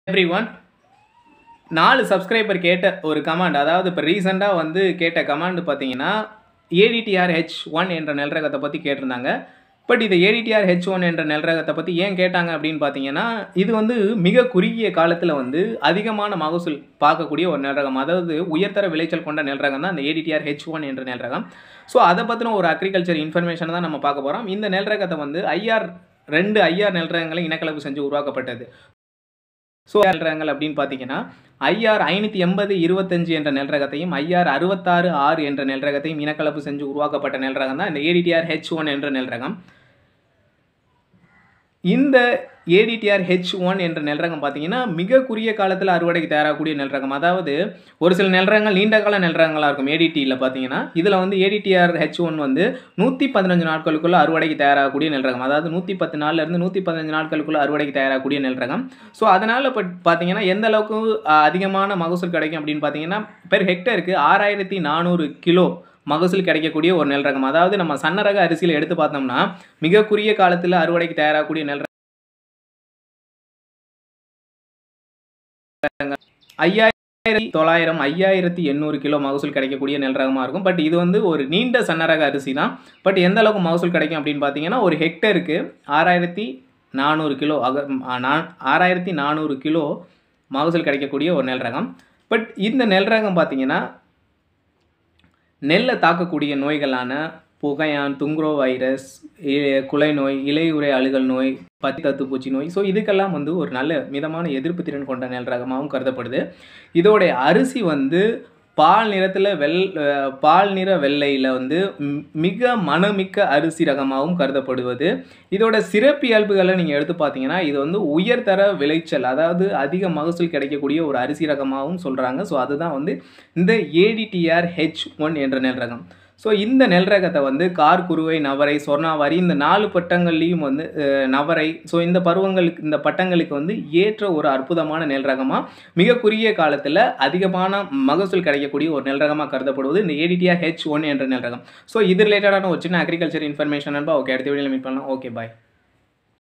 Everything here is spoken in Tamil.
எவ்ரி ஒன் நாலு சப்ஸ்கிரைபர் கேட்ட ஒரு கமாண்ட் அதாவது இப்போ ரீசெண்டாக வந்து கேட்ட கமாண்ட் பார்த்தீங்கன்னா ஏடிடிஆர் ஹெச் ஒன் என்ற நெல்ரகத்தை பற்றி கேட்டிருந்தாங்க பட் இது ஏடிடிஆர் ஹெச் ஒன் என்ற நெல்ரகத்தை பற்றி ஏன் கேட்டாங்க அப்படின்னு பார்த்தீங்கன்னா இது வந்து மிக குறுகிய காலத்தில் வந்து அதிகமான மகசூல் பார்க்கக்கூடிய ஒரு நெல்ரகம் அதாவது உயர்தர விளைச்சல் கொண்ட நெல்ரகம் தான் இந்த ஏடிடிஆர் ஹெச் ஒன் என்ற நெல்ரகம் ஸோ அதை பற்றின ஒரு அக்ரிகல்ச்சர் இன்ஃபர்மேஷனை தான் நம்ம பார்க்க போகிறோம் இந்த நெல்ரகத்தை வந்து ஐஆர் ரெண்டு ஐஆர் நெல்ரகங்களை இனக்கலப்பு செஞ்சு உருவாக்கப்பட்டது ஸோ நெல்ரகங்கள் அப்படின்னு பார்த்தீங்கன்னா ஐஆர் ஐநூற்றி எண்பது இருபத்தஞ்சு என்ற நெல்ரகத்தையும் ஐஆர் அறுபத்தாறு ஆறு என்ற நெல்ரகத்தையும் இனக்கலப்பு செஞ்சு உருவாக்கப்பட்ட நெல்ரகம் தான் இந்த ஏடிடிஆர் ஹெச் ஒன் என்ற நெல்ரகம் இந்த ஏடிடிஆர் ஹெச் ஒன் என்ற நெல்ரகம் பார்த்தீங்கன்னா மிக குறுகிய காலத்தில் அறுவடைக்கு தயாராகக்கூடிய நெல்ரகம் அதாவது ஒரு சில நெல்ரகங்கள் நீண்ட கால நெல்ரகங்களாக இருக்கும் ஏடிடியில் பார்த்தீங்கன்னா இதில் வந்து ஏடிடிஆர் ஹெச் ஒன் வந்து நூற்றி பதினஞ்சு நாட்களுக்குள்ள அறுவடைக்கு தயாராகக்கூடிய நெல்ரகம் அதாவது நூற்றி பத்து நாள்லேருந்து நூற்றி பதினஞ்சு நாட்களுக்குள்ள அறுவடைக்கு தயாராகக்கூடிய நெல்ரகம் ஸோ அதனால் இப்போ பார்த்தீங்கன்னா எந்த அளவுக்கு அஹ், அதிகமான மகசூல் கிடைக்கும் அப்படின்னு பார்த்தீங்கன்னா பெர் ஹெக்டருக்கு ஆறாயிரத்தி நானூறு கிலோ மகசூல் கிடைக்கக்கூடிய ஒரு நெல் ரகம் அதாவது நம்ம சன்ன ரக அரிசியில் எடுத்து பார்த்தோம்னா மிக குறுகிய காலத்தில் அறுவடைக்கு தயாராகக்கூடிய நெல் ரகங்கள் ஐயாயிரத்தி தொள்ளாயிரம் ஐயாயிரத்தி எண்ணூறு கிலோ மகசூல் கிடைக்கக்கூடிய நெல் ரகமாக இருக்கும் பட் இது வந்து ஒரு நீண்ட சன்ன ரக அரிசி தான் பட் எந்த அளவுக்கு மகசூல் கிடைக்கும் அப்படின்னு பார்த்தீங்கன்னா ஒரு ஹெக்டருக்கு ஆறாயிரத்தி நானூறு கிலோ அக நான் ஆறாயிரத்தி நானூறு கிலோ மகசூல் கிடைக்கக்கூடிய ஒரு நெல் ரகம் பட் இந்த நெல் ரகம் பார்த்தீங்கன்னா நெல்லை தாக்கக்கூடிய நோய்களான புகையான் துங்குரோ வைரஸ் இ- குலை நோய் இலையுறை அழுகல் நோய் பத்தி தத்துப்பூச்சி நோய் ஸோ இதுக்கெல்லாம் வந்து ஒரு நல்ல மிதமான எதிர்ப்பு திறன் கொண்ட நெல் ரகமாகவும் கருதப்படுது இதோடைய அரிசி வந்து பால் நிறத்தில் வெள் அஹ் பால் நிற வெள்ளையில் வந்து ம்- மிக மணமிக்க அரிசி ரகமாகவும் கருதப்படுவது இதோட சிறப்பியல்புகளை நீங்கள் எடுத்து பார்த்தீங்கன்னா இது வந்து உயர்தர விளைச்சல் அதாவது அதிக மகசூல் கிடைக்கக்கூடிய ஒரு அரிசி ரகமாகவும் சொல்கிறாங்க ஸோ அதுதான் வந்து இந்த ஏடிடிஆர் ஹெச் ஒன் என்ற நெல் ரகம் ஸோ இந்த நெல் ரகத்தை வந்து கார் குருவை நவரை சொர்ணாவாரி இந்த நாலு பட்டங்கள்லேயும் வந்து அஹ், நவரை ஸோ இந்த பருவங்களுக்கு இந்த பட்டங்களுக்கு வந்து ஏற்ற ஒரு அற்புதமான நெல் ரகமாக மிக குறுகிய காலத்தில் அதிகமான மகசூல் கிடைக்கக்கூடிய ஒரு நெல் ரகமாக கருதப்படுவது இந்த ஏடிடிஆர் ஹெச் ஒன் என்ற நெல் ரகம் ஸோ இது ரிலேட்டடான ஒரு சின்ன அக்ரிகல்ச்சர் இன்ஃபர்மேஷன் நண்பா ஓகே அடுத்த வீடியோவில் மீட் பண்ணலாம் ஓகே பாய்